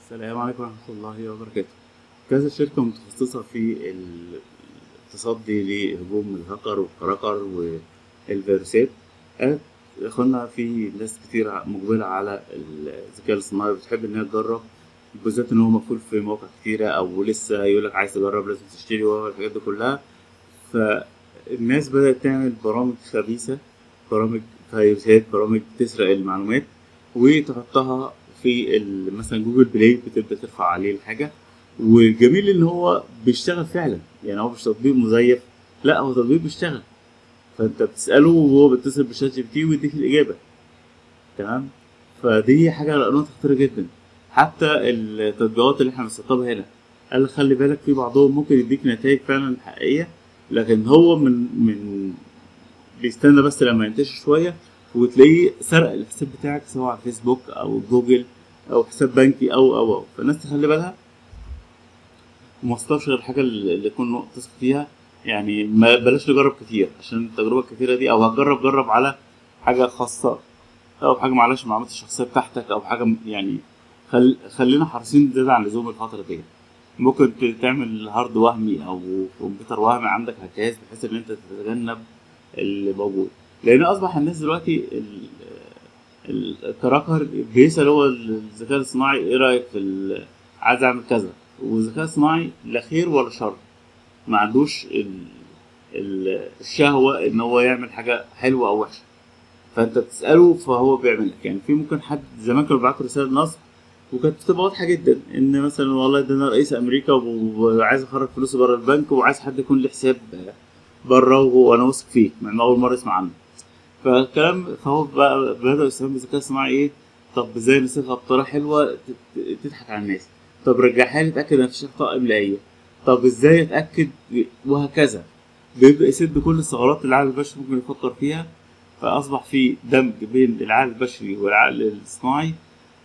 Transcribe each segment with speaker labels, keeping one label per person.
Speaker 1: السلام عليكم ورحمة الله وبركاته كذا شركة متخصصة في التصدي لهجوم الهاكر والكراكر والفيروسات قالت يا اخوانا في ناس كتير مقبلة على الذكاء الاصطناعي بتحب إنها تجرب بالذات إن هو مقفول في مواقع كتيرة أو لسه يقولك عايز تجرب لازم تشتري والحاجات دي كلها فالناس بدأت تعمل برامج خبيثة برامج فيروسات برامج تسرق المعلومات وتحطها في ال- مثلا جوجل بلاي بتبدا ترفع عليه الحاجه والجميل ان هو بيشتغل فعلا يعني هو مش تطبيق مزيف لا هو تطبيق بيشتغل فانت بتساله وهو بيتصل بشات جي بي تي ويديك الاجابه تمام فدي حاجه نقطه خطيره جدا حتى التطبيقات اللي احنا بنسطبها هنا قال خلي بالك في بعضهم ممكن يديك نتائج فعلا حقيقيه لكن هو من من بيستنى بس لما ينتشر شويه وتلاقيه سرق الحساب بتاعك سواء على فيسبوك او جوجل او حساب بنكي او او او فالناس تخلي بالها وما تصطادش غير الحاجه اللي يكون تثق فيها يعني ما بلاش نجرب كتير عشان التجربه الكتيره دي او هتجرب جرب على حاجه خاصه او حاجه معلش المعلومات الشخصيه بتاعتك او حاجه م- يعني خل... خلينا حريصين زياده عن اللزوم الفتره دي ممكن ت- تعمل هارد وهمي او كمبيوتر وهمي عندك على الجهاز بحيث ان انت تتجنب اللي موجود لان اصبح الناس دلوقتي ال- ال- الكراكر بيسال هو الذكاء الاصطناعي ايه رايك في ال- عايز اعمل كذا والذكاء الصناعي لا خير ولا شر ما عندوش ال... ال... الشهوه ان هو يعمل حاجه حلوه او وحشه فانت بتساله فهو بيعمل لك يعني في ممكن حد زمان كانوا بيبعتوا رساله نصب وكانت بتبقى واضحه جدا ان مثلا والله ده انا رئيس امريكا وعايز اخرج فلوسي بره البنك وعايز حد يكون له حساب بره وانا واثق فيك مع انه اول مره اسمع عنه فالكلام فهو بقى بدأوا يستخدموا الذكاء الصناعي ايه طب ازاي نصيغها بطريقه حلوه تت- تضحك على الناس طب رجعها لي اتاكد ان مفيش اخطاء املائيه طب ازاي اتاكد وهكذا بيبدا يسد كل الثغرات اللي العقل البشري ممكن يفكر فيها فاصبح في دمج بين العقل البشري والعقل الصناعي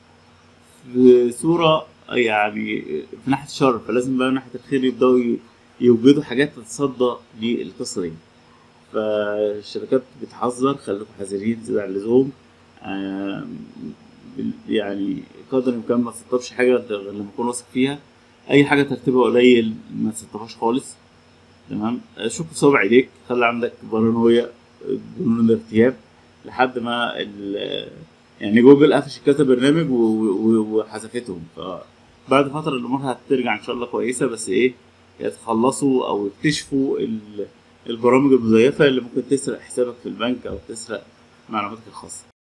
Speaker 1: بصوره يعني في ناحيه الشر فلازم بقى من ناحيه الخير يبداوا ي- يوجدوا حاجات تتصدى للقصه دي فالشركات بتحذر خليكم حذرين زيادة عن اللزوم آم، بال- يعني قدر الامكان ما تسطبش حاجه غير لما تكون واثق فيها اي حاجه ترتيبها قليل ما تسطبهاش خالص تمام شوف صوابع ايديك خلي عندك بارانويا جنون ارتياب لحد ما ال- يعني جوجل قفش كذا برنامج و- و- وحذفتهم فبعد فتره الامور هترجع ان شاء الله كويسه بس ايه يتخلصوا او يكتشفوا ال- البرامج المزيفه اللي ممكن تسرق حسابك في البنك او تسرق معلوماتك الخاصه